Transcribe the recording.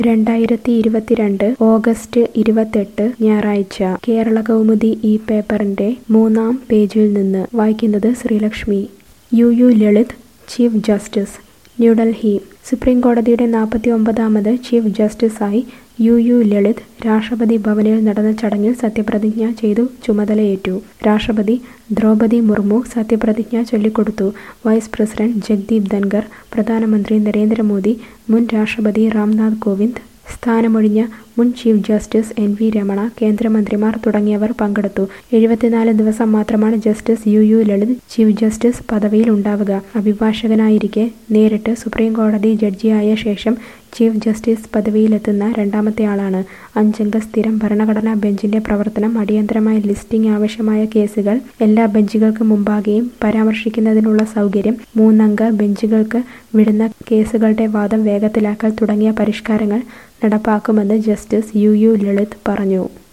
രണ്ടായിരത്തി ഇരുപത്തിരണ്ട് ഓഗസ്റ്റ് ഇരുപത്തെട്ട് ഞായറാഴ്ച കേരള കൗമുദി ഈ പേപ്പറിന്റെ മൂന്നാം പേജിൽ നിന്ന് വായിക്കുന്നത് Sreelakshmi U U Lalit chief justice New Delhi supreme കോടതിയുടെ നാൽപ്പത്തി ഒമ്പതാമത് ചീഫ് ജസ്റ്റിസായി യു യു ലളിത് രാഷ്ട്രപതി ഭവനിൽ നടന്ന ചടങ്ങിൽ സത്യപ്രതിജ്ഞ ചെയ്തു ചുമതലയേറ്റു രാഷ്ട്രപതി ദ്രൗപദി മുർമു സത്യപ്രതിജ്ഞ ചൊല്ലിക്കൊടുത്തു വൈസ് പ്രസിഡന്റ് ജഗ്ദീപ് ധൻഖർ പ്രധാനമന്ത്രി നരേന്ദ്രമോദി മുൻ രാഷ്ട്രപതി രാംനാഥ് കോവിന്ദ് സ്ഥാനമൊഴിഞ്ഞ മുൻ chief justice N V Ramana കേന്ദ്രമന്ത്രിമാർ തുടങ്ങിയവർ പങ്കെടുത്തു എഴുപത്തിനാല് ദിവസം മാത്രമാണ് justice U U Lalit chief justice പദവിയിൽ ഉണ്ടാവുക അഭിഭാഷകനായിരിക്കെ നേരിട്ട് സുപ്രീം കോടതി ജഡ്ജിയായ ശേഷം ചീഫ് ജസ്റ്റിസ് പദവിയിലെത്തുന്ന രണ്ടാമത്തെ ആളാണ് അഞ്ചംഗ സ്ഥിരം ഭരണഘടനാ ബെഞ്ചിന്റെ പ്രവർത്തനം അടിയന്തരമായ ലിസ്റ്റിംഗ് ആവശ്യമായ കേസുകൾ എല്ലാ ബെഞ്ചുകൾക്ക് മുമ്പാകെയും പരാമർശിക്കുന്നതിനുള്ള സൗകര്യം മൂന്നംഗ ബെഞ്ചുകൾക്ക് വിടുന്ന കേസുകളുടെ വാദം വേഗത്തിലാക്കൽ തുടങ്ങിയ പരിഷ്കാരങ്ങൾ നടപ്പാക്കുമെന്ന് ജസ്റ്റിസ് യു യു ലളിത് പറഞ്ഞു